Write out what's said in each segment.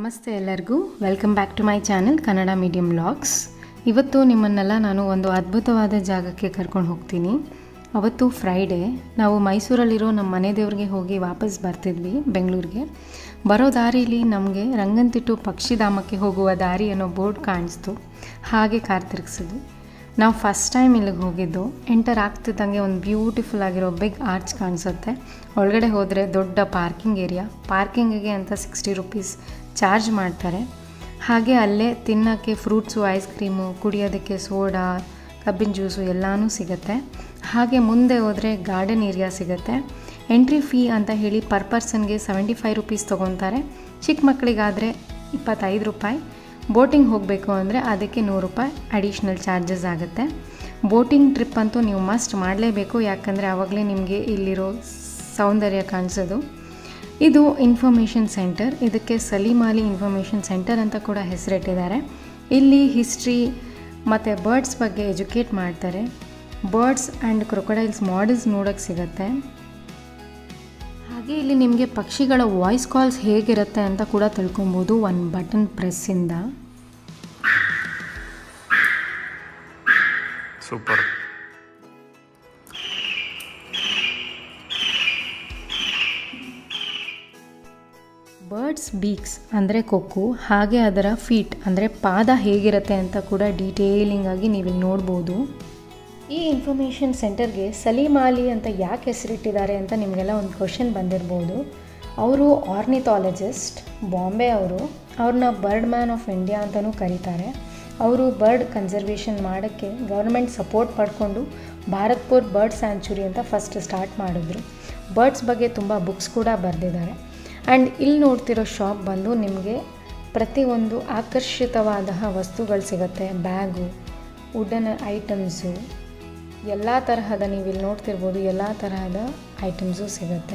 ನಮಸ್ತೆ ಎಲ್ಲರಿಗೂ welcome back to my channel Kannada medium vlogs ಇವತ್ತು ನಿಮ್ಮನ್ನೆಲ್ಲ ನಾನು ಒಂದು ಅದ್ಭುತವಾದ ಜಾಗಕ್ಕೆ ಕರ್ಕೊಂಡು ಹೋಗ್ತೀನಿ ಅವತ್ತು ಫ್ರೈಡೇ ನಾವು ಮೈಸೂರಲ್ಲಿರೋ ನಮ್ಮ ಮನೆ ದೇವ್ರಿಗೆ ಹೋಗಿ ವಾಪಸ್ ಬರ್ತಿದ್ವಿ ಬೆಂಗಳೂರಿಗೆ ಬರೋ ದಾರಿಲಿ ನಮಗೆ ರಂಗಂತಿಟ್ಟು ಪಕ್ಷಿಧಾಮಕ್ಕೆ ಹೋಗುವ ದಾರಿ ಅನ್ನೋ ಬೋರ್ಡ್ ಕಾಣಿಸ್ತು ಹಾಗೆ ಕಾರ್ ತಿರುಗಿಸಿದ್ವಿ ನಾವು ಫಸ್ಟ್ ಟೈಮ್ ಇಲ್ಲಿಗೆ ಹೋಗಿದ್ದು ಎಂಟರ್ ಆಗ್ತಿದ್ದಂಗೆ ಒಂದು ಬ್ಯೂಟಿಫುಲ್ ಆಗಿರೋ ಬಿಗ್ ಆರ್ಚ್ ಕಾಣಿಸುತ್ತೆ ಒಳಗಡೆ ಹೋದರೆ ದೊಡ್ಡ ಪಾರ್ಕಿಂಗ್ ಏರಿಯಾ ಪಾರ್ಕಿಂಗಿಗೆ ಅಂತ ಸಿಕ್ಸ್ಟಿ ರುಪೀಸ್ ಚಾರ್ಜ್ ಮಾಡ್ತಾರೆ ಹಾಗೆ ಅಲ್ಲೇ ತಿನ್ನೋಕ್ಕೆ ಫ್ರೂಟ್ಸು ಐಸ್ ಕ್ರೀಮು ಕುಡಿಯೋದಕ್ಕೆ ಸೋಡಾ ಕಬ್ಬಿನ ಜ್ಯೂಸು ಎಲ್ಲನೂ ಸಿಗುತ್ತೆ ಹಾಗೆ ಮುಂದೆ ಹೋದರೆ ಗಾರ್ಡನ್ ಏರಿಯಾ ಸಿಗುತ್ತೆ ಎಂಟ್ರಿ ಫೀ ಅಂತ ಹೇಳಿ ಪರ್ ಪರ್ಸನ್ಗೆ ಸೆವೆಂಟಿ ಫೈವ್ ರುಪೀಸ್ ತೊಗೊತಾರೆ ಚಿಕ್ಕ ಮಕ್ಕಳಿಗಾದರೆ ಇಪ್ಪತ್ತೈದು ರೂಪಾಯಿ ಬೋಟಿಂಗ್ ಹೋಗಬೇಕು ಅಂದರೆ ಅದಕ್ಕೆ ನೂರು ರೂಪಾಯಿ ಅಡಿಷ್ನಲ್ ಚಾರ್ಜಸ್ ಆಗುತ್ತೆ ಬೋಟಿಂಗ್ ಟ್ರಿಪ್ ಅಂತೂ ನೀವು ಮಸ್ಟ್ ಮಾಡಲೇಬೇಕು ಯಾಕಂದರೆ ಆವಾಗಲೇ ನಿಮಗೆ ಇಲ್ಲಿರೋ ಸೌಂದರ್ಯ ಕಾಣಿಸೋದು ಇದು ಇನ್ಫಾರ್ಮೇಷನ್ ಸೆಂಟರ್ ಇದಕ್ಕೆ ಸಲೀಮಾಲಿ ಇನ್ಫಾರ್ಮೇಷನ್ ಸೆಂಟರ್ ಅಂತ ಕೂಡ ಹೆಸರಿಟ್ಟಿದ್ದಾರೆ ಇಲ್ಲಿ ಹಿಸ್ಟ್ರಿ ಮತ್ತು ಬರ್ಡ್ಸ್ ಬಗ್ಗೆ ಎಜುಕೇಟ್ ಮಾಡ್ತಾರೆ ಬರ್ಡ್ಸ್ ಆ್ಯಂಡ್ ಕ್ರೊಕೊಡೈಲ್ಸ್ ಮಾಡೆಲ್ಸ್ ನೋಡೋಕ್ಕೆ ಸಿಗುತ್ತೆ ಹಾಗೆ ಇಲ್ಲಿ ನಿಮಗೆ ಪಕ್ಷಿಗಳ ವಾಯ್ಸ್ ಕಾಲ್ಸ್ ಹೇಗಿರುತ್ತೆ ಅಂತ ಕೂಡ ತಿಳ್ಕೊಬೋದು ಒಂದು ಬಟನ್ ಪ್ರೆಸ್ಸಿಂದ ಸೂಪರ್ ಬರ್ಡ್ಸ್ ಬೀಕ್ಸ್ ಅಂದರೆ ಕೊಕ್ಕು ಹಾಗೆ ಅದರ ಫೀಟ್ ಅಂದರೆ ಪಾದ ಹೇಗಿರುತ್ತೆ ಅಂತ ಕೂಡ ಡೀಟೇಲಿಂಗ್ ಆಗಿ ನೀವಿಲ್ಲಿ ನೋಡ್ಬೋದು ಈ ಇನ್ಫಾರ್ಮೇಷನ್ ಸೆಂಟರ್ಗೆ ಸಲೀಮ್ ಅಲಿ ಅಂತ ಯಾಕೆ ಹೆಸರಿಟ್ಟಿದ್ದಾರೆ ಅಂತ ನಿಮಗೆಲ್ಲ ಒಂದು ಕ್ವಶನ್ ಬಂದಿರ್ಬೋದು ಅವರು ಆರ್ನಿಥಾಲಜಿಸ್ಟ್ ಬಾಂಬೆ ಅವರು ಅವ್ರನ್ನ ಬರ್ಡ್ ಮ್ಯಾನ್ ಆಫ್ ಇಂಡಿಯಾ ಅಂತಲೂ ಕರೀತಾರೆ ಅವರು ಬರ್ಡ್ ಕನ್ಸರ್ವೇಷನ್ ಮಾಡೋಕ್ಕೆ ಗೌರ್ಮೆಂಟ್ ಸಪೋರ್ಟ್ ಪಡ್ಕೊಂಡು ಭಾರತ್ಪುರ್ ಬರ್ಡ್ ಸ್ಯಾಂಚುರಿ ಅಂತ ಫಸ್ಟ್ ಸ್ಟಾರ್ಟ್ ಮಾಡಿದ್ರು ಬರ್ಡ್ಸ್ ಬಗ್ಗೆ ತುಂಬ ಬುಕ್ಸ್ ಕೂಡ ಬರೆದಿದ್ದಾರೆ ಆ್ಯಂಡ್ ಇಲ್ಲಿ ನೋಡ್ತಿರೋ ಶಾಪ್ ಬಂದು ನಿಮಗೆ ಪ್ರತಿಯೊಂದು ಆಕರ್ಷಿತವಾದ ವಸ್ತುಗಳು ಸಿಗುತ್ತೆ ಬ್ಯಾಗು ವುಡನ್ ಐಟಮ್ಸು ಎಲ್ಲ ತರಹದ ನೀವು ಇಲ್ಲಿ ನೋಡ್ತಿರ್ಬೋದು ಎಲ್ಲ ತರಹದ ಐಟಮ್ಸು ಸಿಗುತ್ತೆ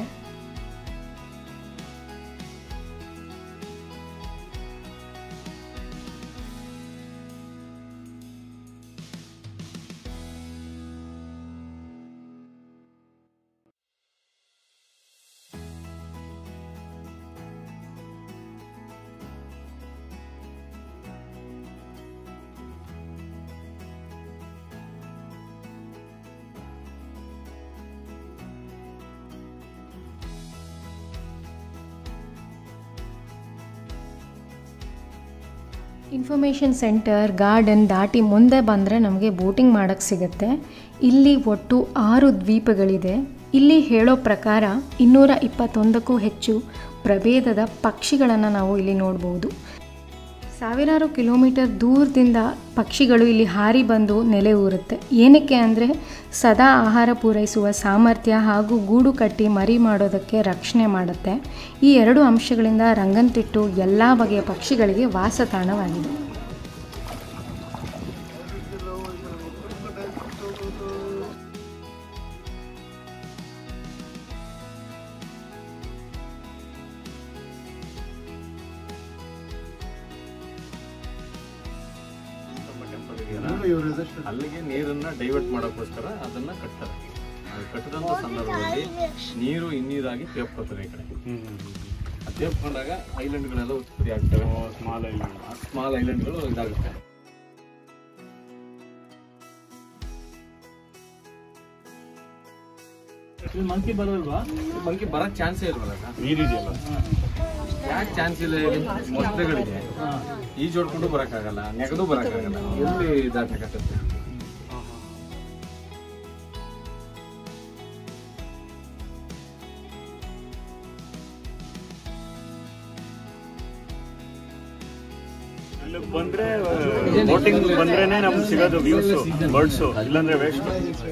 ಇನ್ಫಾರ್ಮೇಷನ್ ಸೆಂಟರ್ ಗಾರ್ಡನ್ ದಾಟಿ ಮುಂದೆ ಬಂದರೆ ನಮಗೆ ಬೋಟಿಂಗ್ ಮಾಡೋಕ್ಕೆ ಸಿಗುತ್ತೆ ಇಲ್ಲಿ ಒಟ್ಟು ಆರು ದ್ವೀಪಗಳಿದೆ ಇಲ್ಲಿ ಹೇಳೋ ಪ್ರಕಾರ ಇನ್ನೂರ ಇಪ್ಪತ್ತೊಂದಕ್ಕೂ ಹೆಚ್ಚು ಪ್ರಭೇದದ ಪಕ್ಷಿಗಳನ್ನು ನಾವು ಇಲ್ಲಿ ನೋಡ್ಬೋದು ಸಾವಿರಾರು ಕಿಲೋಮೀಟರ್ ದೂರದಿಂದ ಪಕ್ಷಿಗಳು ಇಲ್ಲಿ ಹಾರಿ ಬಂದು ನೆಲೆ ಊರುತ್ತೆ ಏನಕ್ಕೆ ಅಂದರೆ ಸದಾ ಆಹಾರ ಪೂರೈಸುವ ಸಾಮರ್ಥ್ಯ ಹಾಗೂ ಗೂಡು ಕಟ್ಟಿ ಮರಿ ಮಾಡೋದಕ್ಕೆ ರಕ್ಷಣೆ ಮಾಡುತ್ತೆ ಈ ಎರಡು ಅಂಶಗಳಿಂದ ರಂಗಂತಿಟ್ಟು ಎಲ್ಲ ಬಗೆಯ ಪಕ್ಷಿಗಳಿಗೆ ವಾಸತಾಣವಾಗಿದೆ ಅಲ್ಲಿಗೆ ನೀರನ್ನ ಡೈವರ್ಟ್ ಮಾಡೋಕ್ಕೋಸ್ಕರ ಅದನ್ನ ಕಟ್ತಾರೆ ಅದು ಕಟ್ಟಿದಂತ ಸಂದರ್ಭದಲ್ಲಿ ನೀರು ಹಿನ್ನೀರಾಗಿ ತೇಪ್ಕೊತದೆ ಈ ಕಡೆ ಆ ತೇಪ್ಕೊಂಡಾಗ ಐಲ್ಯಾಂಡ್ಗಳೆಲ್ಲ ಉತ್ಪತ್ತಿ ಆಗ್ತವೆ ಸ್ಮಾಲ್ ಐಲ್ಯಾಂಡ್ ಸ್ಮಾಲ್ ಐಲ್ಯಾಂಡ್ಗಳು ಇದಾಗುತ್ತೆ ಮಂಕಿ ಬರಲ್ವಾ ಮಂಕಿ ಬರಕ್ ಚಾನ್ಸೇ ಇಲ್ವಲ್ಲ ನೀರಿದೆಯಲ್ಲ ಯಾಕೆ ಚಾನ್ಸ್ ಇಲ್ಲ ಹೇಳಿ ಮೊಸಳೆಗಳಿಗೆ ಈಜು ಹೊಡ್ಕೊಂಡು ಬರಕ್ಕಾಗಲ್ಲ ನೆಗದು ಬರಕ್ಕಾಗಲ್ಲ ಎಲ್ಲಿ ದಾಟಕತ್ತೆ ಇಲ್ಲಿ ಬಂದ್ರೆ ಬೋಟಿಂಗ್ ಬಂದ್ರೇನೆ ನಮ್ಗೆ ಸಿಗೋದು ವ್ಯೂಸ್ ಬರ್ಡ್ಸ್ ಇಲ್ಲಾಂದ್ರೆ ವೇಸ್ಟ್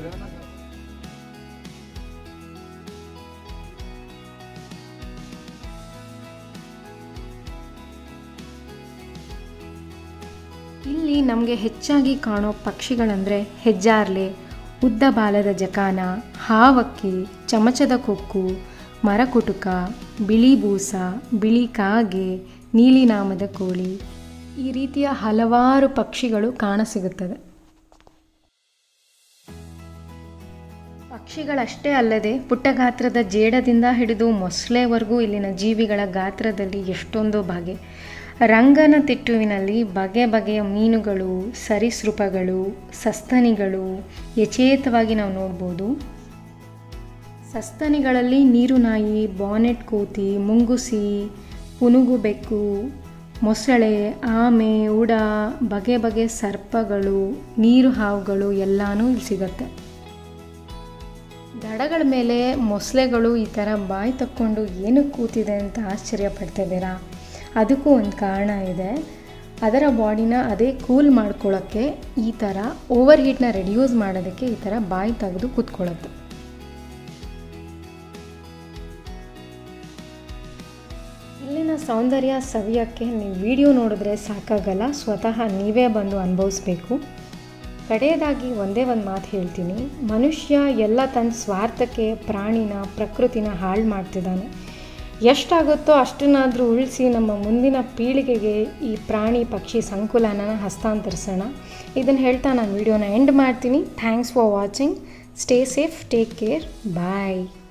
ಇಲ್ಲಿ ನಮಗೆ ಹೆಚ್ಚಾಗಿ ಕಾಣೋ ಪಕ್ಷಿಗಳಂದರೆ ಹೆಜ್ಜಾರ್ಲೆ ಉದ್ದ ಬಾಲದ ಜಕಾನ ಹಾವಕ್ಕಿ ಚಮಚದ ಕೊಕ್ಕು ಮರಕುಟುಕ ಬಿಳಿ ಬೂಸ ಬಿಳಿ ಕಾಗೆ ನೀಲಿ ನಾಮದ ಕೋಳಿ ಈ ರೀತಿಯ ಹಲವಾರು ಪಕ್ಷಿಗಳು ಕಾಣಸಿಗುತ್ತದೆ ಪಕ್ಷಿಗಳಷ್ಟೇ ಅಲ್ಲದೆ ಪುಟ್ಟ ಗಾತ್ರದ ಜೇಡದಿಂದ ಹಿಡಿದು ಮೊಸಳೆವರೆಗೂ ಇಲ್ಲಿನ ಜೀವಿಗಳ ಗಾತ್ರದಲ್ಲಿ ಎಷ್ಟೊಂದು ಬಗೆ ರಂಗನ ತಿಟ್ಟುವಿನಲ್ಲಿ ಬಗೆ ಬಗೆಯ ಮೀನುಗಳು ಸರೀಸೃಪಗಳು ಸಸ್ತನಿಗಳು ಯಥೇಚ್ಛವಾಗಿ ನಾವು ನೋಡ್ಬೋದು ಸಸ್ತನಿಗಳಲ್ಲಿ ನೀರುನಾಯಿ ಬಾನೆಟ್ ಕೋತಿ ಮುಂಗುಸಿ ಪುನುಗು ಬೆಕ್ಕು ಮೊಸಳೆ ಆಮೆ ಉಡ ಬಗೆ ಬಗೆ ಸರ್ಪಗಳು ನೀರು ಹಾವುಗಳು ಎಲ್ಲನೂ ಇಲ್ಲಿ ಸಿಗತ್ತೆ ದಡಗಳ ಮೇಲೆ ಮೊಸಳೆಗಳು ಈ ಥರ ಬಾಯಿ ತಕ್ಕೊಂಡು ಏನಕ್ಕೆ ಕೂತಿದೆ ಅಂತ ಆಶ್ಚರ್ಯ ಪಡ್ತಿದ್ದೀರಾ ಅದಕ್ಕೂ ಒಂದು ಕಾರಣ ಇದೆ ಅದರ ಬಾಡಿನ ಅದೇ ಕೂಲ್ ಮಾಡ್ಕೊಳ್ಳೋಕ್ಕೆ ಈ ಥರ ಓವರ್ ಹೀಟ್ನ ರೆಡ್ಯೂಸ್ ಮಾಡೋದಕ್ಕೆ ಈ ಥರ ಬಾಯಿ ತೆಗೆದು ಕೂತ್ಕೊಳ್ಳುತ್ತೆ ಇಲ್ಲಿನ ಸೌಂದರ್ಯ ಸವಿಯೋಕ್ಕೆ ನೀವು ವಿಡಿಯೋ ನೋಡಿದ್ರೆ ಸಾಕಾಗಲ್ಲ ಸ್ವತಃ ನೀವೇ ಬಂದು ಅನುಭವಿಸ್ಬೇಕು ಕಡೆಯದಾಗಿ ಒಂದೇ ಒಂದು ಮಾತು ಹೇಳ್ತೀನಿ ಮನುಷ್ಯ ಎಲ್ಲ ತನ್ನ ಸ್ವಾರ್ಥಕ್ಕೆ ಪ್ರಾಣಿನ ಪ್ರಕೃತಿನ ಹಾಳು ಮಾಡ್ತಿದ್ದಾನೆ ಎಷ್ಟಾಗುತ್ತೋ ಅಷ್ಟನ್ನಾದರೂ ಉಳಿಸಿ ನಮ್ಮ ಮುಂದಿನ ಪೀಳಿಗೆಗೆ ಈ ಪ್ರಾಣಿ ಪಕ್ಷಿ ಸಂಕುಲನ ಹಸ್ತಾಂತರಿಸೋಣ ಇದನ್ನು ಹೇಳ್ತಾ ನಾನು ವಿಡಿಯೋನ ಎಂಡ್ ಮಾಡ್ತೀನಿ thanks for watching stay safe take care bye